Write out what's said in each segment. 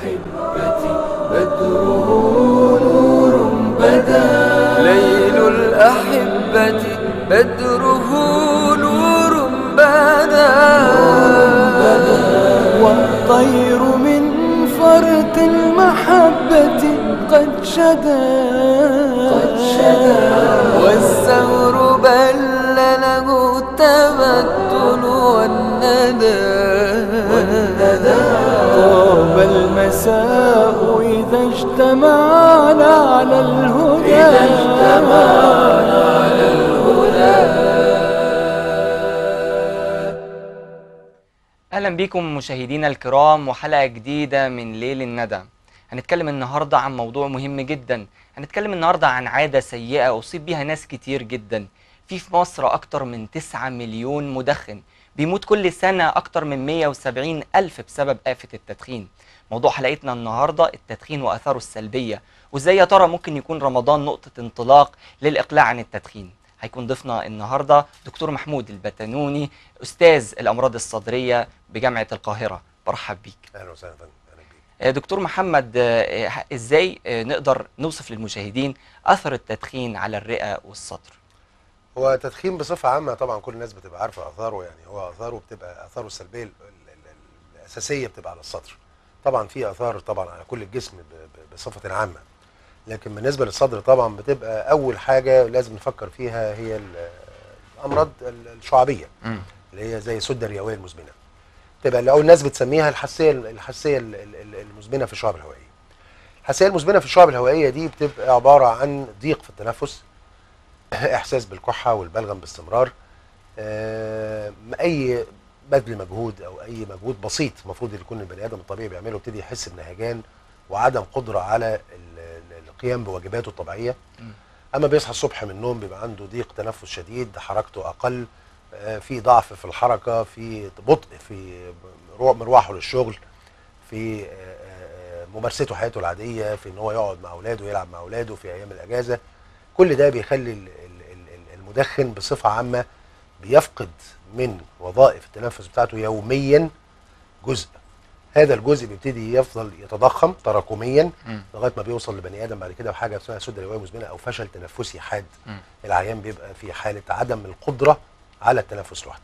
الأحبة بدره نور بدا ليل الأحبة بدره نور بدا والطير من فرط المحبة قد شدا قد شدا والزهر بل له التبدل والندى والندى طاب المساء إذا اجتمعنا على الهدى إذا اجتمعنا على الهدى اهلا بيكم مشاهدينا الكرام وحلقه جديده من ليل الندى هنتكلم النهارده عن موضوع مهم جدا هنتكلم النهارده عن عاده سيئه اصيب بيها ناس كتير جدا في في مصر اكتر من 9 مليون مدخن بيموت كل سنه اكتر من 170 الف بسبب آفة التدخين موضوع حلقتنا النهارده التدخين واثاره السلبيه وازاي يا ترى ممكن يكون رمضان نقطه انطلاق للاقلاع عن التدخين هيكون ضيفنا النهارده دكتور محمود البتنوني استاذ الامراض الصدريه بجامعه القاهره برحب بيك اهلا وسهلا يا فندم اهلا بيك آه، دكتور محمد آه، آه، ازاي آه، نقدر نوصف للمشاهدين اثر التدخين على الرئه والصدر هو التدخين بصفه عامه طبعا كل الناس بتبقى عارفه اثاره يعني هو اثاره بتبقى اثاره السلبيه ال- ال- ال- الاساسيه بتبقى على الصدر طبعا في اثار طبعا على كل الجسم ب- ب- بصفه عامه لكن بالنسبه للصدر طبعا بتبقى اول حاجه لازم نفكر فيها هي ال- الامراض ال- الشعبيه مم. اللي هي زي السده الرئويه المزمنه تبقى اللي اول الناس بتسميها الحساسيه الحساسيه ال- ال- ال- المزمنه في الشعب الهوائيه الحساسيه المزمنه في الشعب الهوائيه دي بتبقى عباره عن ضيق في التنفس احساس بالكحه والبلغم باستمرار آه، اي بذل مجهود او اي مجهود بسيط المفروض يكون البني ادم الطبيعي بيعمله يبتدي يحس بنهجان وعدم قدره على ال- ال- القيام بواجباته الطبيعيه مم. اما بيصحى الصبح من النوم بيبقى عنده ضيق تنفس شديد حركته اقل آه، في ضعف في الحركه في بطء في مرو- مروحه للشغل في آه، آه، ممارسته حياته العاديه في ان هو يقعد مع اولاده ويلعب مع اولاده في ايام الاجازه كل ده بيخلي ال- ال- ال- المدخن بصفه عامه بيفقد من وظائف التنفس بتاعته يوميا جزء هذا الجزء بيبتدي يفضل يتضخم تراكميا مم. لغايه ما بيوصل لبني ادم بعد كده بحاجه اسمها سده رئويه مزمنه او فشل تنفسي حاد مم. العيان بيبقى في حاله عدم القدره على التنفس لوحده.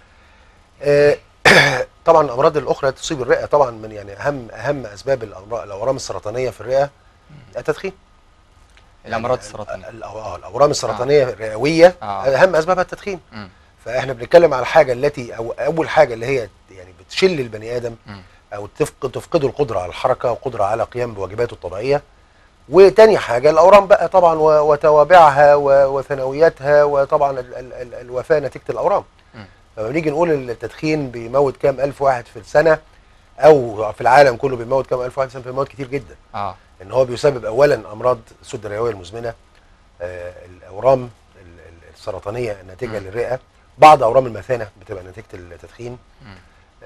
آه، طبعا الامراض الاخرى تصيب الرئه طبعا من يعني اهم اهم اسباب الأمراض- الاورام السرطانيه في الرئه التدخين. الامراض يعني السرطانيه ال- اه الاورام السرطانيه الرئويه آه. اهم اسبابها التدخين. مم. فاحنا بنتكلم على الحاجه التي او اول حاجه اللي هي يعني بتشل البني ادم مم. او تفقد تفقده القدره على الحركه وقدره على قيام بواجباته الطبيعيه وتاني حاجه الاورام بقى طبعا و- وتوابعها و- وثانوياتها وطبعا ال ال ال الوفاه نتيجه الاورام مم. لما نيجي نقول التدخين بيموت كام الف واحد في السنه او في العالم كله بيموت كام الف واحد في السنه بيموت كتير جدا اه ان هو بيسبب اولا امراض السده الرئويه المزمنه آه الاورام ال- ال- السرطانيه الناتجه مم. للرئه بعض اورام المثانه بتبقى نتيجه التدخين مم.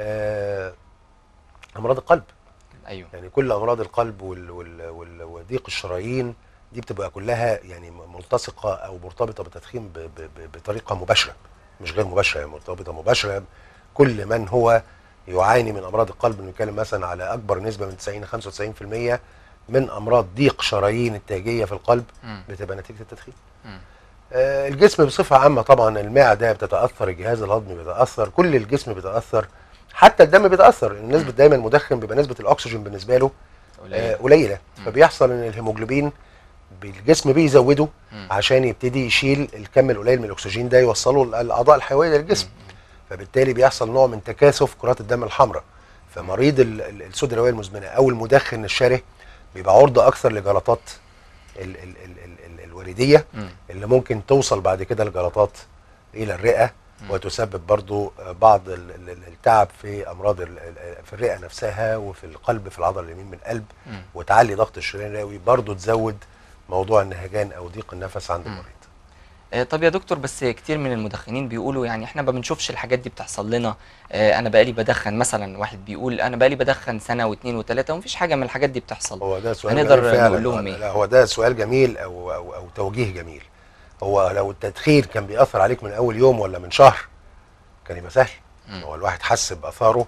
آه امراض القلب ايوه يعني كل امراض القلب وال وال وال وضيق الشرايين دي بتبقى كلها يعني ملتصقه او مرتبطه بالتدخين ب- ب- ب- بطريقه مباشره مش غير مباشره يعني مرتبطه مباشره كل من هو يعاني من امراض القلب بنتكلم مثلا على اكبر نسبه من 90 ل 95% من امراض ضيق شرايين التاجيه في القلب مم. بتبقى نتيجه التدخين مم. آه، الجسم بصفة عامة طبعا المعدة بتتأثر الجهاز الهضمي بيتأثر كل الجسم بيتأثر حتى الدم بيتأثر لأن نسبة دايما المدخن بيبقى نسبة الأكسجين بالنسبة له آه، قليل قليلة مم. فبيحصل إن الهيموجلوبين بالجسم بيزوده مم. عشان يبتدي يشيل الكم القليل من الأكسجين ده يوصله الأعضاء الحيوية للجسم فبالتالي بيحصل نوع من تكاثف كرات الدم الحمراء فمريض ال- ال- السده الرئويه المزمنه او المدخن الشره بيبقى عرضه اكثر لجلطات ال ال ال ال ال الوريديه مم. اللي ممكن توصل بعد كده الجلطات الى الرئه مم. وتسبب برضو بعض ال- ال- ال- التعب في امراض ال- ال- في الرئه نفسها وفي القلب في العضله اليمين من القلب مم. وتعلي ضغط الشريان الرئوي برضو تزود موضوع النهجان او ضيق النفس عند مم. المريض آه، طب يا دكتور بس كتير من المدخنين بيقولوا يعني احنا ما بنشوفش الحاجات دي بتحصل لنا آه، انا بقالي بدخن مثلا واحد بيقول انا بقالي بدخن سنه واثنين وثلاثه ومفيش حاجه من الحاجات دي بتحصل هو ده سؤال هنقدر جميل فعلا نقول لهم لا، إيه؟ لا هو ده سؤال جميل او او او توجيه جميل هو لو التدخين كان بيأثر عليك من اول يوم ولا من شهر كان يبقى سهل مم. هو الواحد حس باثاره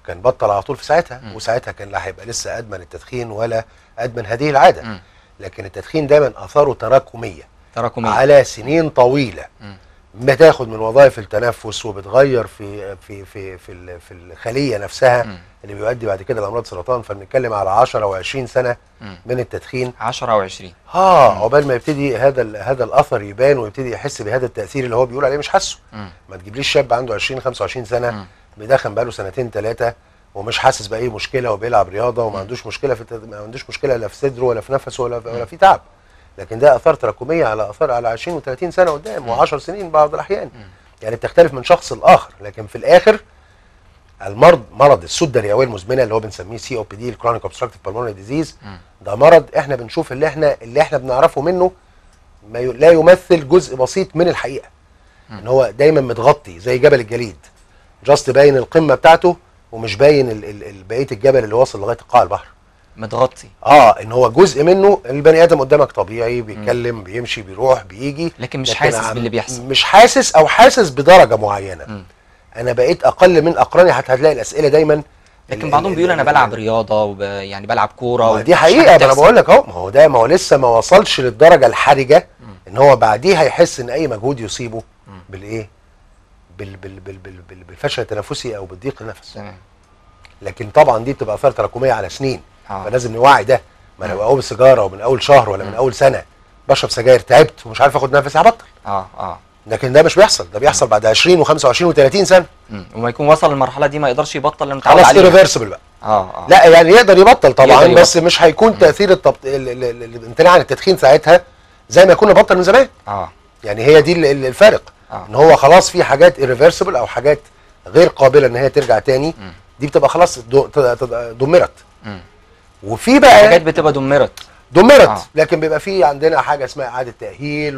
كان بطل على طول في ساعتها مم. وساعتها كان لا هيبقى لسه ادمن التدخين ولا ادمن هذه العاده مم. لكن التدخين دايما اثاره تراكميه تراكمية على سنين طويله مم. بتاخد من وظائف التنفس وبتغير في في في في ال- في الخليه نفسها مم. اللي بيؤدي بعد كده لامراض سرطان فبنتكلم على 10 و20 سنه مم. من التدخين 10 او 20 اه عقبال ما يبتدي هذا ال- هذا الاثر يبان ويبتدي يحس بهذا التاثير اللي هو بيقول عليه مش حاسه مم. ما تجيبليش شاب عنده 20 25 سنه مم. بيدخن بقاله سنتين ثلاثه ومش حاسس باي مشكله وبيلعب رياضه وما عندوش مشكله في التد... ما عندوش مشكله لا في صدره ولا في نفسه ولا في... ولا في تعب لكن ده اثار تراكميه على اثار على 20 و30 سنه قدام و10 سنين بعض الاحيان يعني بتختلف من شخص لاخر لكن في الاخر المرض مرض السده الرئويه المزمنه اللي هو بنسميه سي او بي دي الكرونيك اوبستراكتيف بالمونري ديزيز مم. ده مرض احنا بنشوف اللي احنا اللي احنا بنعرفه منه ما ي... لا يمثل جزء بسيط من الحقيقه ان هو دايما متغطي زي جبل الجليد جاست باين القمه بتاعته ومش باين ال... ال... ال- بقيه الجبل اللي واصل لغايه قاع البحر متغطي اه ان هو جزء منه البني ادم قدامك طبيعي بيتكلم بيمشي بيروح بيجي لكن مش حاسس عم- باللي بيحصل. مش حاسس او حاسس بدرجه معينه مم. انا بقيت اقل من اقراني حتى هتلاقي الاسئله دايما لكن ال- بعضهم ال- بيقول انا ال- بلعب رياضه وب... يعني بلعب كوره ما ومش دي حاجة حقيقه ما انا بتحصل. بقول لك اهو ما هو ده ما هو لسه ما وصلش للدرجه الحرجه ان هو بعديها يحس ان اي مجهود يصيبه بالايه بال بال بال بال بال بالفشل التنفسي او بالضيق النفس تمام لكن طبعا دي بتبقى اثار تراكميه على سنين آه. فلازم نوعي ده ما انا بقوم السيجاره ومن اول شهر ولا من اول سنه بشرب سجاير تعبت ومش عارف اخد نفسي هبطل اه اه لكن ده مش بيحصل ده بيحصل بعد 20 و25 و30 سنه مم. وما يكون وصل للمرحله دي ما يقدرش يبطل لانه متعود خلاص عليها irreversible بقى اه اه لا يعني يقدر يبطل طبعا يقدر يبطل. بس مش هيكون تاثير التبط... ال- ال- ال- الامتناع عن التدخين ساعتها زي ما يكون بطل من زمان اه يعني هي دي ال- ال- الفارق آه. ان هو خلاص في حاجات irreversible او حاجات غير قابله ان هي ترجع تاني مم. دي بتبقى خلاص دو- ت- ت- دمرت مم. وفي بقى حاجات بتبقى دمرت دمرت آه. لكن بيبقى في عندنا حاجه اسمها اعاده تاهيل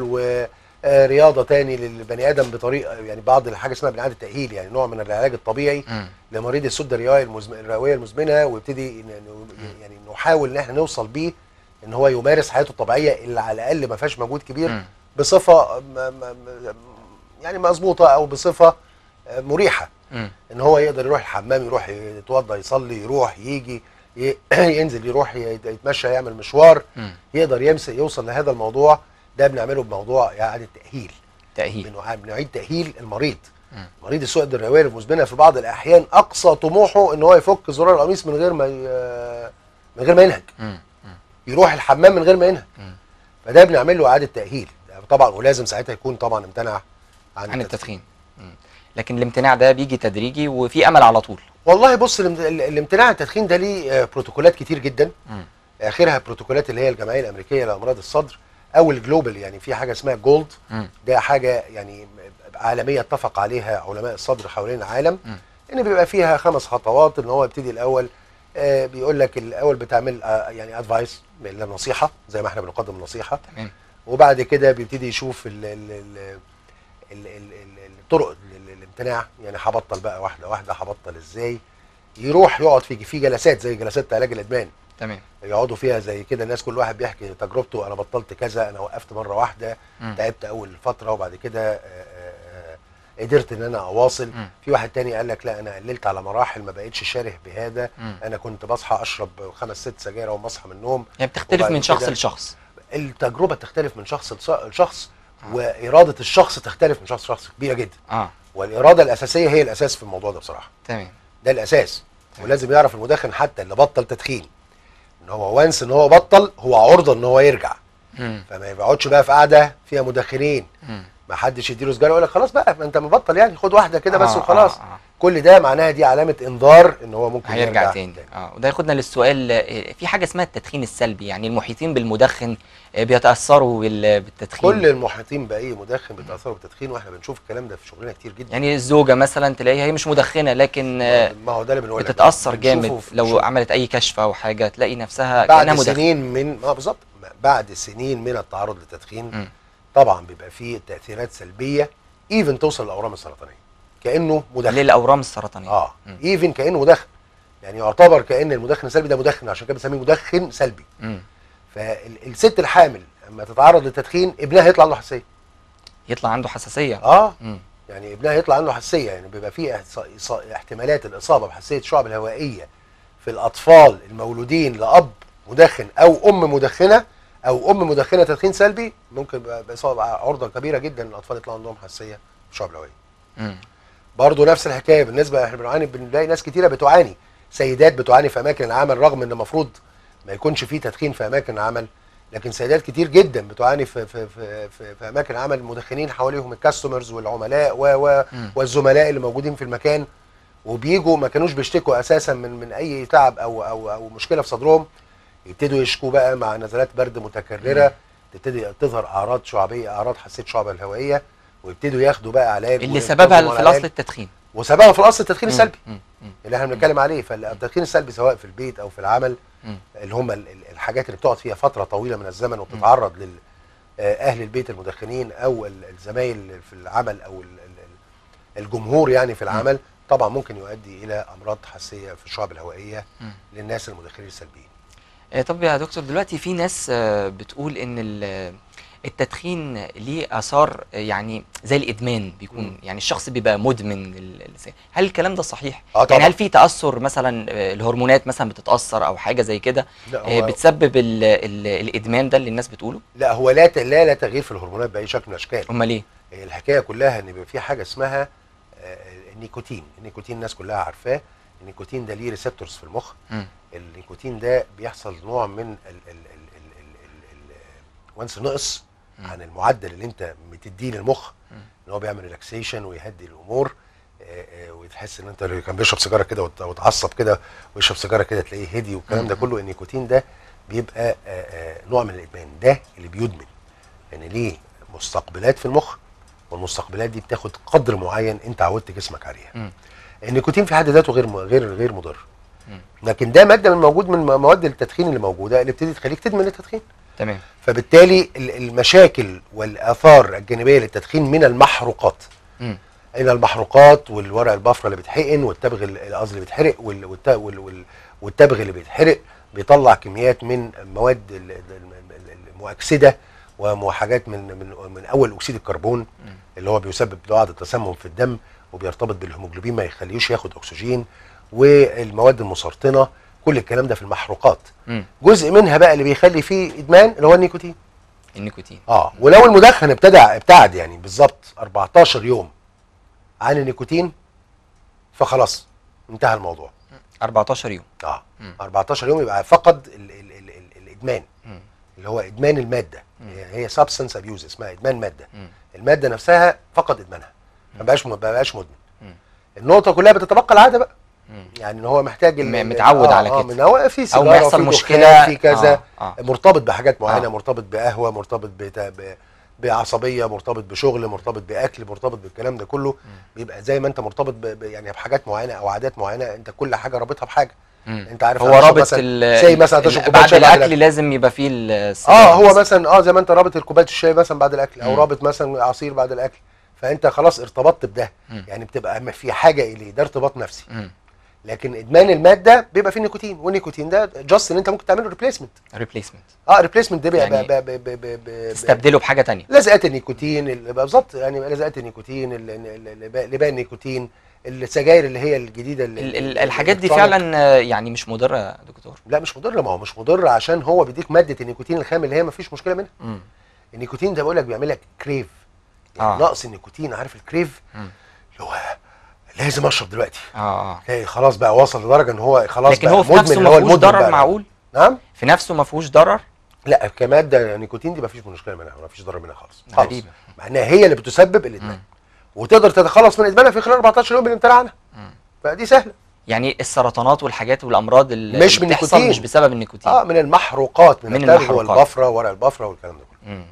ورياضه تاني للبني ادم بطريقه يعني بعض الحاجه اسمها اعاده تاهيل يعني نوع من العلاج الطبيعي مم. لمريض السده الرئويه المزم... الرئويه المزمنه ويبتدي ن- ن- يعني نحاول ان احنا نوصل بيه ان هو يمارس حياته الطبيعيه اللي على الاقل ما فيهاش مجهود كبير مم. بصفه م... م... م- يعني مظبوطه او بصفه آه، مريحه مم. ان هو يقدر يروح الحمام يروح يتوضى يصلي يروح يجي ي... ينزل يروح ي- يتمشى يعمل مشوار مم. يقدر يمسك يوصل لهذا الموضوع ده بنعمله بموضوع اعاده تاهيل تاهيل بنع- بنعيد تاهيل المريض مم. مريض السؤال الرئويه المزمنه في بعض الاحيان اقصى طموحه ان هو يفك زرار القميص من غير ما ي- من غير ما ينهج مم. مم. يروح الحمام من غير ما ينهج مم. فده بنعمل له اعاده تاهيل طبعا ولازم ساعتها يكون طبعا امتنع عن, عن التدخين مم. لكن الامتناع ده بيجي تدريجي وفي امل على طول والله بص الام- ال- الامتناع عن التدخين ده ليه آه، بروتوكولات كتير جدا مم. اخرها بروتوكولات اللي هي الجمعيه الامريكيه لامراض الصدر او الجلوبال يعني في حاجه اسمها جولد مم. ده حاجه يعني عالميه اتفق عليها علماء الصدر حوالين العالم مم. ان بيبقى فيها خمس خطوات ان هو يبتدي الاول آه بيقول لك الاول بتعمل آه يعني ادفايس نصيحه زي ما احنا بنقدم نصيحه تمام وبعد كده بيبتدي يشوف ال ال ال ال ال ال الطرق ال- الامتناع يعني هبطل بقى واحده واحده هبطل ازاي يروح يقعد في في جلسات زي جلسات علاج الادمان تمام يقعدوا فيها زي كده الناس كل واحد بيحكي تجربته انا بطلت كذا انا وقفت مره واحده مم. تعبت اول فتره وبعد كده آه، آه، آه، قدرت ان انا اواصل مم. في واحد تاني قال لك لا انا قللت على مراحل ما بقتش شاره بهذا مم. انا كنت بصحى اشرب خمس ست سجاير اول ما اصحى من النوم يعني بتختلف وبعد من شخص كده- لشخص التجربه تختلف من شخص لص- لشخص واراده الشخص تختلف من شخص لشخص كبيره جدا اه والاراده الاساسيه هي الاساس في الموضوع ده بصراحه تمام ده الاساس ولازم يعرف المدخن حتى اللي بطل تدخين ان هو وانس ان هو بطل هو عرضه ان هو يرجع مم. فما يقعدش بقى في قعده فيها مدخنين مم. ما حدش يديله سجاره يقول لك خلاص بقى ما انت مبطل يعني خد واحده كده بس آه، وخلاص آه، آه. كل ده معناها دي علامه انذار ان هو ممكن هيرجع تاني اه وده ياخدنا للسؤال آه، في حاجه اسمها التدخين السلبي يعني المحيطين بالمدخن آه، بيتاثروا بال- بالتدخين كل المحيطين باي مدخن بيتاثروا بالتدخين واحنا بنشوف الكلام ده في شغلنا كتير جدا يعني الزوجه مثلا تلاقيها هي مش مدخنه لكن آه، ما هو ده اللي بنقول لك. بتتاثر بنشوفه جامد في- لو بنشوف- عملت اي كشف او حاجه تلاقي نفسها كانها بعد مدخن سنين من اه بالظبط بعد سنين من التعرض للتدخين مم. طبعا بيبقى فيه تاثيرات سلبيه ايفن توصل للاورام السرطانيه كانه مدخن للاورام السرطانيه اه مم. ايفن كانه مدخن يعني يعتبر كان المدخن السلبي ده مدخن عشان كده بنسميه مدخن سلبي مم. فالست الحامل لما تتعرض للتدخين ابنها هيطلع عنده حساسيه يطلع عنده حساسيه اه مم. يعني ابنها يطلع عنده حساسيه يعني بيبقى فيه إحصا- إصا- احتمالات الاصابه بحساسيه الشعب الهوائيه في الاطفال المولودين لاب مدخن او ام مدخنه او ام مدخنه تدخين سلبي ممكن يبقى بإصابة عرضه كبيره جدا ان الاطفال يطلع عندهم حساسيه في الشعب الهوائيه مم. برضه نفس الحكايه بالنسبه احنا بنعاني بنلاقي ناس كتيره بتعاني سيدات بتعاني في اماكن العمل رغم ان المفروض ما يكونش فيه تدخين في اماكن العمل لكن سيدات كتير جدا بتعاني في في في في, في اماكن العمل المدخنين حواليهم الكاستمرز والعملاء و و مم. والزملاء اللي موجودين في المكان وبيجوا ما كانوش بيشتكوا اساسا من من اي تعب او او او مشكله في صدرهم يبتدوا يشكوا بقى مع نزلات برد متكرره تبتدي تظهر اعراض شعبيه اعراض حساسيه الشعب الهوائيه ويبتدوا ياخدوا بقى علاج اللي وينتظموا سببها على في العلاج. الاصل التدخين وسببها في الاصل التدخين مم. السلبي مم. مم. اللي احنا بنتكلم عليه فالتدخين السلبي سواء في البيت او في العمل مم. اللي هم ال- ال- الحاجات اللي بتقعد فيها فتره طويله من الزمن وبتتعرض لل آه، اهل البيت المدخنين او ال- الزمايل في العمل او ال- ال- ال- الجمهور يعني في العمل طبعا ممكن يؤدي الى امراض حساسيه في الشعب الهوائيه مم. للناس المدخنين السلبيين آه، طب يا دكتور دلوقتي في ناس آه، بتقول ان ال- التدخين ليه اثار آه، يعني زي الادمان بيكون مم. يعني الشخص بيبقى مدمن ال- ال- هل الكلام ده صحيح اه طبعا يعني هل في تاثر مثلا آه، الهرمونات مثلا بتتاثر او حاجه زي كده لا آه، هو بتسبب ال ال الادمان ده اللي الناس بتقوله لا هو لا ت- لا لا تغيير في الهرمونات باي شكل من الاشكال امال ايه هي الحكايه كلها ان بيبقى في حاجه اسمها آه، النيكوتين النيكوتين الناس كلها عارفاه النيكوتين ده ليه ريسبتورز في المخ مم. النيكوتين ده بيحصل نوع من ال ال ال ال ال ال ال وانس نقص مم. عن المعدل اللي انت بتديه للمخ مم. ان هو بيعمل ريلاكسيشن ويهدي الامور آه، آه، وتحس ان انت اللي كان بيشرب سيجاره كده وت- وتعصب كده ويشرب سيجاره كده تلاقيه هدي والكلام ده مم. كله النيكوتين ده بيبقى آه، آه، نوع من الادمان ده اللي بيدمن يعني ليه مستقبلات في المخ والمستقبلات دي بتاخد قدر معين انت عودت جسمك عليها مم. النيكوتين في حد ذاته غير م- غير غير مضر مم. لكن ده ماده من موجود من م- مواد التدخين اللي موجوده اللي بتدي تخليك تدمن التدخين تمام فبالتالي ال- المشاكل والاثار الجانبيه للتدخين من المحروقات مم. الى المحروقات والورق البفره اللي بيتحقن والتبغ ال- قصدي اللي بيتحرق وال- والت- وال- وال- والتبغ اللي بيتحرق بيطلع كميات من مواد ال- ال- ال- المؤكسده وحاجات من من من اول اكسيد الكربون مم. اللي هو بيسبب بعض التسمم في الدم وبيرتبط بالهيموجلوبين ما يخليهوش ياخد اكسجين والمواد المسرطنه كل الكلام ده في المحروقات مم. جزء منها بقى اللي بيخلي فيه ادمان اللي هو النيكوتين النيكوتين اه ولو المدخن ابتدع ابتعد يعني بالظبط 14 يوم عن النيكوتين فخلاص انتهى الموضوع 14 يوم اه مم. 14 يوم يبقى فقد ال ال ال ال الادمان مم. اللي هو ادمان الماده مم. هي- هي سبستنس ابيوز اسمها ادمان ماده مم. الماده نفسها فقد ادمانها ما بقاش ما بقاش مدمن مم. النقطه كلها بتتبقى العاده بقى مم. يعني ان هو محتاج ال- م- ال- متعود على كده. من هو في او سيجاره ما يحصل في مشكله دخان، في كذا آه. آه. مرتبط بحاجات معينه آه. مرتبط بقهوه مرتبط بت... ب... بعصبيه مرتبط بشغل مرتبط باكل مرتبط بالكلام ده كله بيبقى زي ما انت مرتبط ب... ب... يعني بحاجات معينه او عادات معينه انت كل حاجه رابطها بحاجه مم. انت عارف هو هتشرب رابط مثلا ال زي مثلا هتشرب ال- كوباية بعد شاي بعد الاكل لازم يبقى فيه ال- اه هو السيجارة مثلا اه زي ما انت رابط كوبايه الشاي مثلا بعد الاكل او مم. رابط مثلا عصير بعد الاكل فانت خلاص ارتبطت بده مم. يعني بتبقى م- في حاجه اليه ده ارتباط نفسي مم. لكن ادمان الماده بيبقى فيه نيكوتين والنيكوتين ده جاست ان انت ممكن تعمل له ريبليسمنت ريبليسمنت اه ريبليسمنت ده بيبقى يعني ب- ب- ب- ب- ب- تستبدله بحاجه تانية لزقات النيكوتين ال- بالظبط يعني لزقات النيكوتين ال- ال- ال- لبان النيكوتين السجاير اللي هي الجديده اللي ال- ال- الحاجات دي الإلكترونيك. فعلا آه، يعني مش مضره يا دكتور لا مش مضر ما هو مش مضر عشان هو بيديك ماده النيكوتين الخام اللي هي ما فيش مشكله منها مم. النيكوتين ده بقول لك بيعمل لك كريف يعني آه. آه. نقص النيكوتين عارف الكريف مم. اللي هو لازم اشرب دلوقتي اه اه تلاقي خلاص بقى وصل لدرجه ان هو خلاص لكن بقى هو في مدمن نفسه اللي ما هو فيهوش المدمن ضرر بقى. معقول نعم في نفسه ما فيهوش ضرر لا كماده نيكوتين دي ما فيش مشكله منها ما فيش ضرر منها خالص خالص غريبة. مع انها هي اللي بتسبب الادمان مم. وتقدر تتخلص من ادمانها في خلال 14 يوم بالامتناع عنها مم. فدي سهله يعني السرطانات والحاجات والامراض اللي مش اللي من بتحصل النيكوتين. مش بسبب النيكوتين اه من المحروقات من, من من التبغ المحروقات. والبفره ورق البفره والكلام ده كله مم. مم.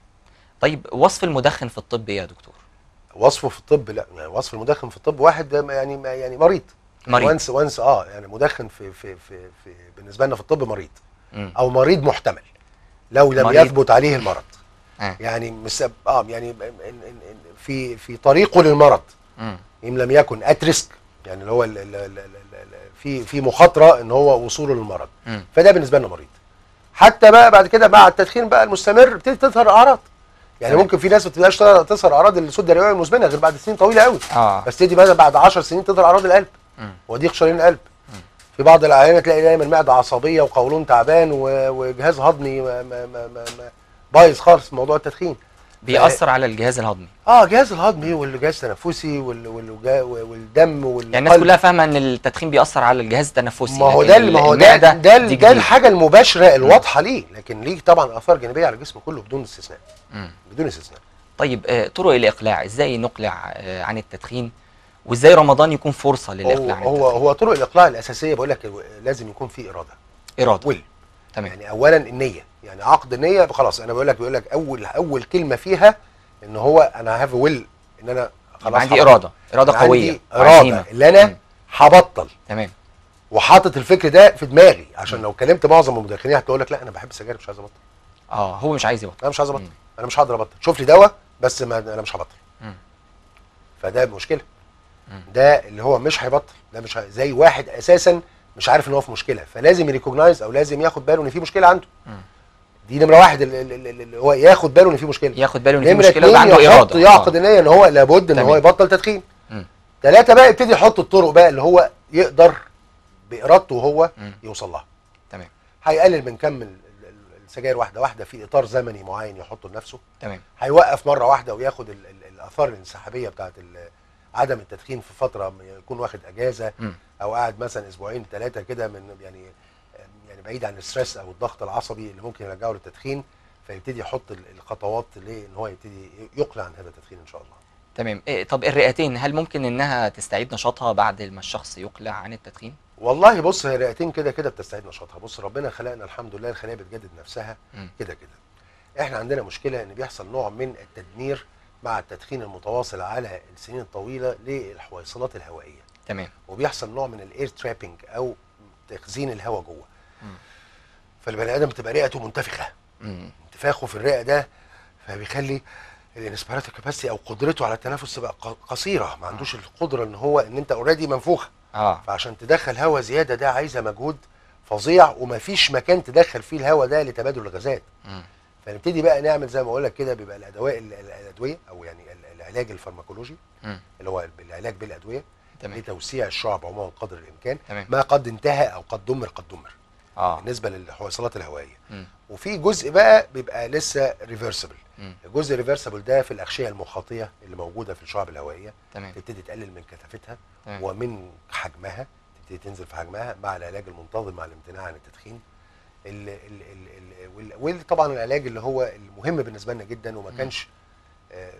طيب وصف المدخن في الطب ايه يا دكتور وصفه في الطب لا يعني وصف المدخن في الطب واحد ده يعني يعني مريض مريض. وانس وانس اه يعني مدخن في في في, في بالنسبه لنا في الطب مريض مم. او مريض محتمل لو لم مريض. يثبت عليه المرض آه. يعني مسب... اه يعني ب- إن- إن- إن في في طريقه للمرض مم. ان لم يكن ات ريسك يعني اللي هو ال- ال- ال- ال- ال- في في مخاطره ان هو وصوله للمرض مم. فده بالنسبه لنا مريض حتى بقى بعد كده مع التدخين بقى المستمر بتبتدي تظهر اعراض يعني تمام. ممكن في ناس ما تبقاش تظهر اعراض السده الرئويه المزمنه غير بعد سنين طويله قوي اه بس تدي مثلا بعد 10 سنين تظهر اعراض القلب مم. وضيق شرايين القلب في بعض الاحيان تلاقي دايما معده عصبيه وقولون تعبان و- وجهاز هضمي ما- ما- ما- ما- ما- بايظ خالص في موضوع التدخين بيأثر على الجهاز الهضمي اه الجهاز الهضمي والجهاز التنفسي وال- وال- والدم والقلب يعني الناس كلها فاهمه ان التدخين بيأثر على الجهاز التنفسي ما هو لكن ده ما هو ده المعدة ده, دي ده جديد. الحاجه المباشره الواضحه ليه لكن ليه طبعا اثار جانبيه على الجسم كله بدون استثناء مم. بدون استثناء طيب آه، طرق الاقلاع ازاي نقلع آه، عن التدخين وازاي رمضان يكون فرصه هو للاقلاع عن هو, التدخين هو طرق الاقلاع الاساسيه بقول لك لازم يكون في اراده اراده ويل تمام يعني اولا النيه يعني عقد النيه خلاص انا بقول لك بيقول لك اول اول كلمه فيها ان هو انا هاف ويل ان انا يبقى خلاص عندي هبطل. اراده اراده عندي قويه اراده وعزيمة. اللي انا مم. هبطل تمام وحاطط الفكر ده في دماغي عشان لو كلمت معظم المدخنين هتقول لك لا انا بحب السجاير مش عايز ابطل اه هو مش عايز يبطل انا مش عايز ابطل مم. انا مش هقدر ابطل شوف لي دواء بس ما انا مش هبطل مم. فده مشكله مم. ده اللي هو مش هيبطل ده مش هي... زي واحد اساسا مش عارف ان هو في مشكله فلازم يريكوجنايز او لازم ياخد باله ان في مشكله عنده مم. دي نمره واحد ال- ال- ال- اللي هو ياخد باله ان في مشكله ياخد باله ان في نمره مشكله ويبقى اتنين عنده يحط اراده يعقد آه. النيه ان هو لابد ان هو تمام. يبطل تدخين مم. ثلاثه بقى يبتدي يحط الطرق بقى اللي هو يقدر بارادته هو مم. يوصل لها تمام هيقلل من كم ال- ال- ال- السجاير واحده واحده في اطار زمني معين يحطه لنفسه تمام هيوقف مره واحده وياخد ال ال الاثار الانسحابيه بتاعت ال- عدم التدخين في فتره م- يكون واخد اجازه مم. او قاعد مثلا اسبوعين ثلاثه كده من يعني يعني بعيد عن الستريس او الضغط العصبي اللي ممكن يرجعه للتدخين فيبتدي يحط ال- الخطوات لان هو يبتدي يقلع عن هذا التدخين ان شاء الله تمام إيه طب الرئتين هل ممكن انها تستعيد نشاطها بعد ما الشخص يقلع عن التدخين والله بص هي الرئتين كده كده بتستعيد نشاطها بص ربنا خلقنا الحمد لله الخلايا بتجدد نفسها مم. كده كده احنا عندنا مشكله ان بيحصل نوع من التدمير مع التدخين المتواصل على السنين الطويله للحويصلات الهوائيه تمام وبيحصل نوع من الاير ترابنج او تخزين الهواء جوه مم. فالبني ادم بتبقى رئته منتفخه مم. انتفاخه في الرئه ده فبيخلي الانسبيراتيف كاباسيتي او قدرته على التنفس تبقى ق- قصيره ما عندوش القدره ان هو ان انت اوريدي منفوخه اه فعشان تدخل هواء زياده ده عايزه مجهود فظيع ومفيش مكان تدخل فيه الهواء ده لتبادل الغازات مم. فنبتدي بقى نعمل زي ما بقول لك كده بيبقى الادويه ال- ال- الادويه او يعني ال- العلاج الفارماكولوجي مم. اللي هو العلاج بالادويه تمام لتوسيع الشعب عموما قدر الامكان تمام. ما قد انتهى او قد دمر قد دمر اه بالنسبه للحويصلات الهوائيه مم. وفي جزء بقى بيبقى لسه ريفرسبل مم. الجزء الريفرسبل ده في الاغشيه المخاطيه اللي موجوده في الشعب الهوائيه تمام تبتدي تقلل من كثافتها تمام ومن حجمها تبتدي تنزل في حجمها مع العلاج المنتظم مع الامتناع عن التدخين ال ال ال ال وال- وطبعا العلاج اللي هو المهم بالنسبه لنا جدا وما مم. كانش آه،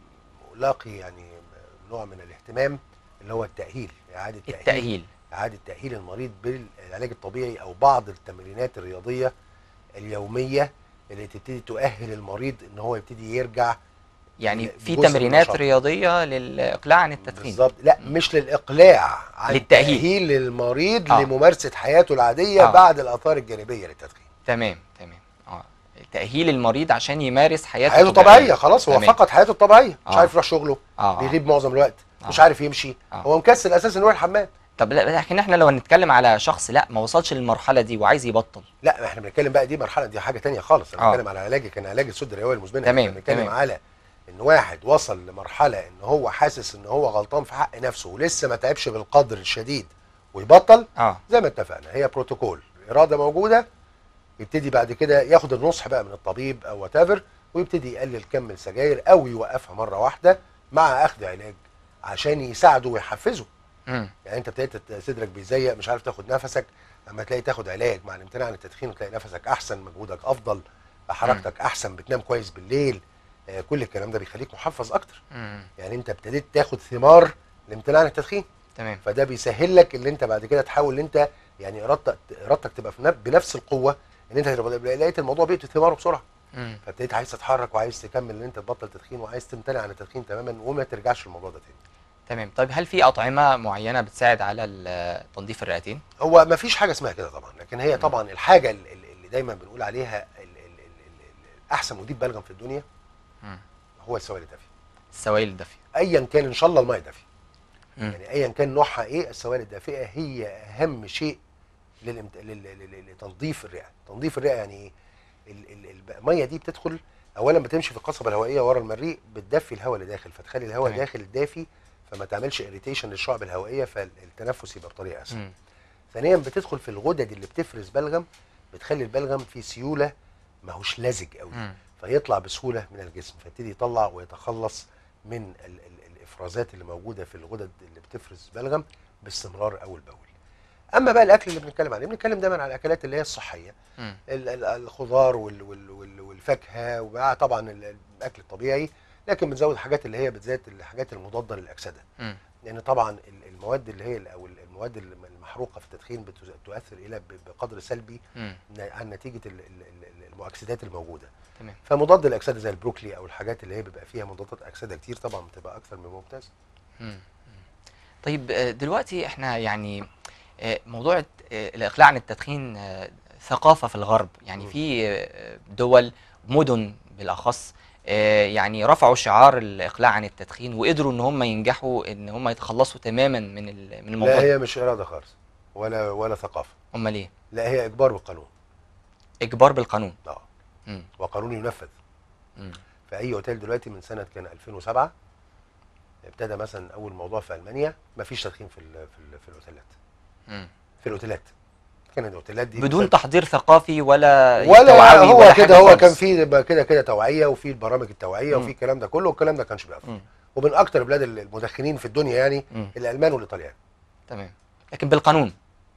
لاقي يعني نوع من الاهتمام اللي هو التاهيل اعاده تاهيل التأهيل اعاده تاهيل المريض بالعلاج الطبيعي او بعض التمرينات الرياضيه اليوميه اللي تبتدي تؤهل المريض ان هو يبتدي يرجع يعني في جزء من تمرينات النشاط. رياضيه للاقلاع عن التدخين بالظبط لا مش للاقلاع عن للتأهيل. تاهيل المريض آه. لممارسه حياته العاديه آه. بعد الاثار الجانبيه للتدخين تمام تمام اه تأهيل المريض عشان يمارس حياته حياته طبيعيه خلاص هو تمام. فقد حياته الطبيعيه مش آه. عارف يروح شغله اه آه. بيغيب معظم الوقت مش آه. عارف يمشي آه. هو مكسل اساسا يروح الحمام طب لا لكن احنا لو هنتكلم على شخص لا ما وصلش للمرحله دي وعايز يبطل لا احنا بنتكلم بقى دي مرحله دي حاجه تانية خالص انا آه. بتكلم على علاج كان علاج السد الرئويه المزمنه تمام، احنا بنتكلم تمام. على ان واحد وصل لمرحله ان هو حاسس ان هو غلطان في حق نفسه ولسه ما تعبش بالقدر الشديد ويبطل اه زي ما اتفقنا هي بروتوكول اراده موجوده يبتدي بعد كده ياخد النصح بقى من الطبيب او وات ويبتدي يقلل كم السجاير او يوقفها مره واحده مع اخذ علاج عشان يساعده ويحفزه امم يعني انت ابتديت صدرك بيزيق مش عارف تاخد نفسك اما تلاقي تاخد علاج مع الامتناع عن التدخين وتلاقي نفسك احسن مجهودك افضل حركتك احسن بتنام كويس بالليل آه كل الكلام ده بيخليك محفز اكتر امم يعني انت ابتديت تاخد ثمار الامتناع عن التدخين تمام فده بيسهل لك ان انت بعد كده تحاول ان انت يعني ارادتك ارادتك تبقى في نف- بنفس القوه ان انت تبقى- لقيت الموضوع بيأتي ثماره بسرعه امم فابتديت عايز تتحرك وعايز تكمل ان انت تبطل تدخين وعايز تمتنع عن التدخين تماما وما ترجعش للموضوع ده تاني تمام طيب هل في اطعمه معينه بتساعد على ال- تنظيف الرئتين هو ما فيش حاجه اسمها كده طبعا لكن هي مم. طبعاً طبعا الحاجه ال- ال- اللي دايما بنقول عليها ال- ال- ال- ال- ال- احسن مذيب بلغم في الدنيا مم. هو السوائل الدافيه السوائل الدافيه ايا كان ان شاء الله الماء دافي مم. يعني ايا كان نوعها ايه السوائل الدافئه هي اهم شيء للامت... لل... لل... لتنظيف الرئه تنظيف الرئه يعني ايه ال- ال- ال- الميه دي بتدخل اولا بتمشي في القصبه الهوائيه ورا المريء بتدفي الهواء اللي داخل فتخلي الهواء تمام. داخل الدافي فما تعملش اريتيشن للشعب الهوائيه فالتنفس يبقى بطريقه اسهل مم. ثانيا بتدخل في الغدد اللي بتفرز بلغم بتخلي البلغم فيه سيوله ماهوش لزج قوي مم. فيطلع بسهوله من الجسم فيبتدي يطلع ويتخلص من ال ال الافرازات اللي موجوده في الغدد اللي بتفرز بلغم باستمرار اول باول اما بقى الاكل اللي بنتكلم عليه بنتكلم دايما على الاكلات اللي هي الصحيه مم. ال- ال- الخضار وال- وال- وال- والفاكهه ومع طبعا ال- الاكل الطبيعي لكن بنزود حاجات اللي هي بتزيد الحاجات المضاده للاكسده مم. لان طبعا ال- المواد اللي هي او المواد الم- المحروقه في التدخين بتز- تؤثر الى ب- بقدر سلبي مم. ن- عن نتيجه ال- ال- ال- المؤكسدات الموجوده تمام فمضاد الاكسده زي البروكلي او الحاجات اللي هي بيبقى فيها مضادات اكسده كتير طبعا بتبقى اكثر من ممتازه مم. مم. طيب آه، دلوقتي احنا يعني آه، موضوع الت- آه، الاقلاع عن التدخين آه، ثقافه في الغرب يعني مم. في آه، دول مدن بالاخص آه، يعني رفعوا شعار الاقلاع عن التدخين وقدروا ان هم ينجحوا ان هم يتخلصوا تماما من ال- من الموضوع لا ده. هي مش اراده خالص ولا ولا ثقافه امال ايه لا هي اجبار بالقانون اجبار بالقانون اه مم. وقانون ينفذ مم. في اي اوتيل دلوقتي من سنه كان 2007 ابتدى مثلا اول موضوع في المانيا ما فيش تدخين في ال في, ال في الاوتيلات مم. في الاوتيلات كان الاوتيلات دي بدون مثلاً- تحضير ثقافي ولا ولا توعوي هو ولا كده حاجة هو خالص. كان في بقى كده كده توعيه وفي البرامج التوعيه مم. وفي الكلام ده كله والكلام ده كانش بيأثر مم. ومن اكتر بلاد المدخنين في الدنيا يعني مم. الالمان والايطاليان تمام لكن بالقانون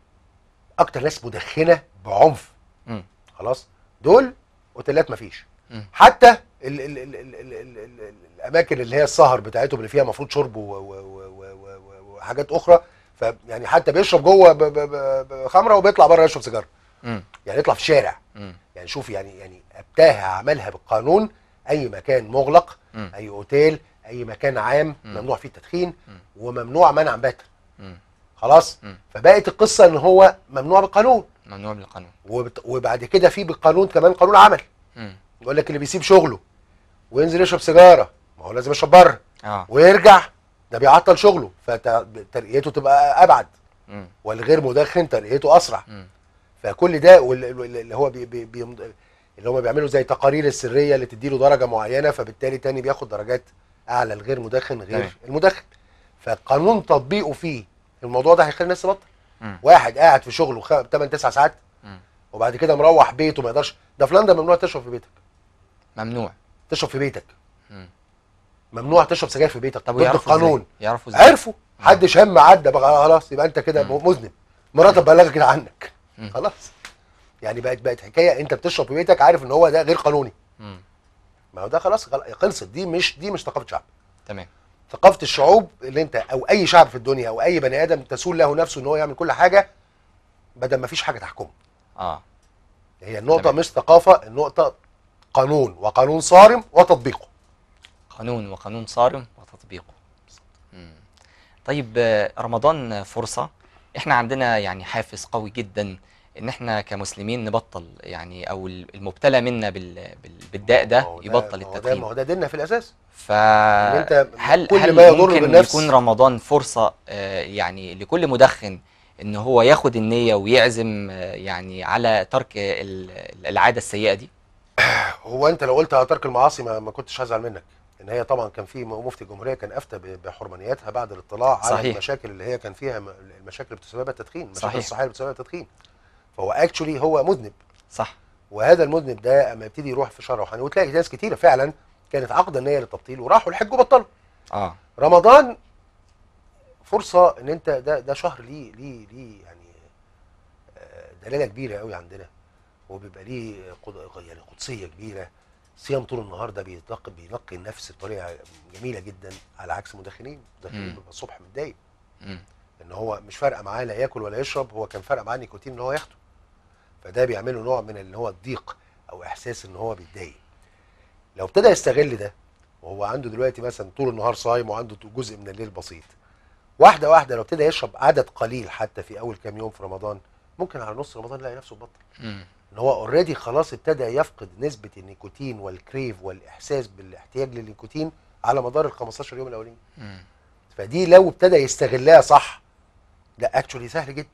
اكتر ناس مدخنه بعنف مم. خلاص دول اوتيلات مفيش مم. حتى ال ال ال ال ال ال ال الاماكن اللي هي السهر بتاعتهم اللي فيها المفروض شرب و- و- و- و- و- وحاجات اخرى فيعني حتى بيشرب جوه ب- ب- ب- بخمره وبيطلع بره يشرب سيجاره مم. يعني يطلع في الشارع مم. يعني شوف يعني يعني ابتاها عملها بالقانون اي مكان مغلق مم. اي اوتيل اي مكان عام مم. ممنوع فيه التدخين مم. وممنوع منعا باتا مم. خلاص مم. فبقت القصه ان هو ممنوع بالقانون ممنوع بالقانون وبت- وبعد كده في بالقانون كمان قانون عمل مم. يقول لك اللي بيسيب شغله وينزل يشرب سيجاره ما هو لازم يشرب بره اه ويرجع ده بيعطل شغله فترقيته تبقى ابعد مم. والغير مدخن ترقيته اسرع مم. فكل ده وال- وال- اللي هو بي بي بي اللي هم بيعملوا زي تقارير السريه اللي تديله درجه معينه فبالتالي تاني بياخد درجات اعلى الغير مدخن غير تمام. المدخن فقانون تطبيقه فيه الموضوع ده هيخلي الناس تبطل مم. واحد قاعد في شغله 8 9 ساعات مم. وبعد كده مروح بيته ما يقدرش ده في لندن ممنوع تشرب في بيتك ممنوع تشرب في بيتك مم. ممنوع تشرب سجاير في بيتك طب ضد ويعرفوا القانون ازاي يعرفوا ازاي عرفوا حدش هم عدى بقى خلاص يبقى انت كده مم. مذنب مراتك بلغك كده عنك مم. خلاص يعني بقت بقت حكايه انت بتشرب في بيتك عارف ان هو ده غير قانوني مم. ما هو ده خلاص غل- خلصت دي مش دي مش ثقافه شعب تمام ثقافه الشعوب اللي انت او اي شعب في الدنيا او اي بني ادم تسول له نفسه ان هو يعمل كل حاجه بدل ما فيش حاجه تحكمه اه هي النقطه تمام. مش ثقافه النقطه قانون وقانون صارم وتطبيقه قانون وقانون صارم وتطبيقه مم. طيب آه، رمضان فرصة احنا عندنا يعني حافز قوي جدا ان احنا كمسلمين نبطل يعني او المبتلى منا بال... بال... بالداء ما ده هو يبطل ما هو ده التدخين ما هو ده ديننا في الاساس فهل انت كل هل ما يضر ممكن بالنفس- يكون رمضان فرصة آه، يعني لكل مدخن ان هو ياخد النية ويعزم آه، يعني على ترك ال- العادة السيئة دي هو انت لو قلت على ترك المعاصي ما, ما كنتش هزعل منك ان هي طبعا كان في مفتي الجمهوريه كان افتى ب- بحرمانياتها بعد الاطلاع على صحيح. المشاكل اللي هي كان فيها م- المشاكل اللي بتسببها التدخين المشاكل صحيح. الصحيه اللي بتسببها التدخين فهو اكشولي هو مذنب صح وهذا المذنب ده اما يبتدي يروح في شهر روحاني وتلاقي ناس كتيره فعلا كانت عقد النيه للتبطيل وراحوا الحج وبطلوا اه رمضان فرصه ان انت ده ده شهر ليه ليه ليه يعني آه، دلاله كبيره قوي عندنا وبيبقى ليه قد- يعني قدسيه كبيره صيام طول النهار ده بينقي بينقي النفس بطريقه جميله جدا على عكس المدخنين المدخنين مم. بيبقى الصبح متضايق مم. ان هو مش فارقه معاه لا ياكل ولا يشرب هو كان فارقه معاه النيكوتين ان هو ياخده فده بيعمله نوع من اللي هو الضيق او احساس ان هو بيتضايق لو ابتدى يستغل ده وهو عنده دلوقتي مثلا طول النهار صايم وعنده جزء من الليل بسيط واحده واحده لو ابتدى يشرب عدد قليل حتى في اول كام يوم في رمضان ممكن على نص رمضان يلاقي نفسه بطل مم. ان هو اوريدي خلاص ابتدى يفقد نسبه النيكوتين والكريف والاحساس بالاحتياج للنيكوتين على مدار ال 15 يوم الاولين مم. فدي لو ابتدى يستغلها صح ده اكشولي سهل جدا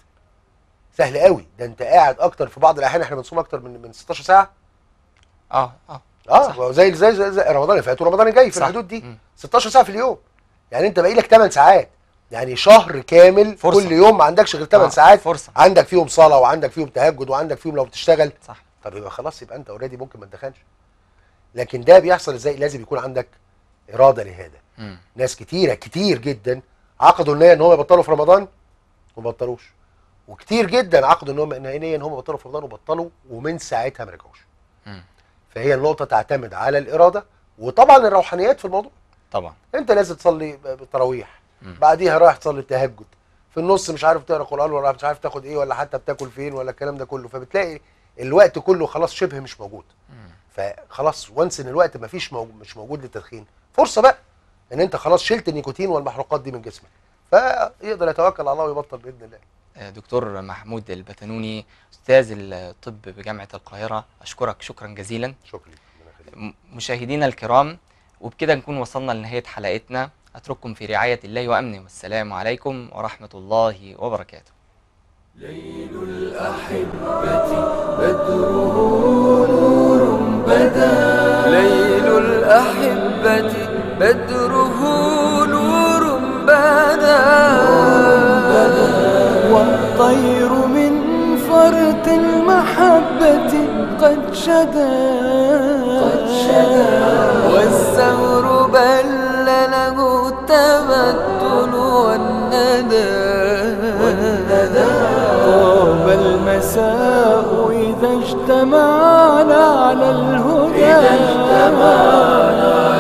سهل قوي ده انت قاعد اكتر في بعض الاحيان احنا بنصوم اكتر من من 16 ساعه اه اه اه زي زي زي, زي رمضان اللي فات ورمضان الجاي في صح. الحدود دي مم. 16 ساعه في اليوم يعني انت باقي لك 8 ساعات يعني شهر كامل فرصة. كل يوم ما عندكش غير 8 آه، ساعات فرصة. عندك فيهم صلاه وعندك فيهم تهجد وعندك فيهم لو بتشتغل صح طب يبقى خلاص يبقى انت اوريدي ممكن ما تدخلش لكن ده بيحصل ازاي لازم يكون عندك اراده لهذا مم. ناس كتيره كتير جدا عقدوا النيه ان هم يبطلوا في رمضان وما بطلوش وكتير جدا عقدوا ان هم نيه ان هم يبطلوا في رمضان وبطلوا ومن ساعتها ما رجعوش مم. فهي النقطه تعتمد على الاراده وطبعا الروحانيات في الموضوع طبعا انت لازم تصلي ب- بالتراويح مم. بعديها رايح تصلي التهجد في النص مش عارف تقرا قران ولا مش عارف تاخد ايه ولا حتى بتاكل فين ولا الكلام ده كله فبتلاقي الوقت كله خلاص شبه مش موجود مم. فخلاص وانس ان الوقت ما فيش موجود مش موجود للتدخين فرصه بقى ان انت خلاص شلت النيكوتين والمحروقات دي من جسمك فيقدر يتوكل على الله ويبطل باذن الله آه، دكتور محمود البتنوني استاذ الطب بجامعه القاهره اشكرك شكرا جزيلا شكرا لك ربنا يخليك. م- مشاهدينا الكرام وبكده نكون وصلنا لنهايه حلقتنا اترككم في رعايه الله وامنه والسلام عليكم ورحمه الله وبركاته ليل الأحبة بدره نور بدا ليل الأحبة بدره نور بدا والطير من فرط المحبة قد شدا قد شدا والزهر بل له التبتل والندى والندى طاب المساء إذا اجتمعنا على الهدى إذا اجتمعنا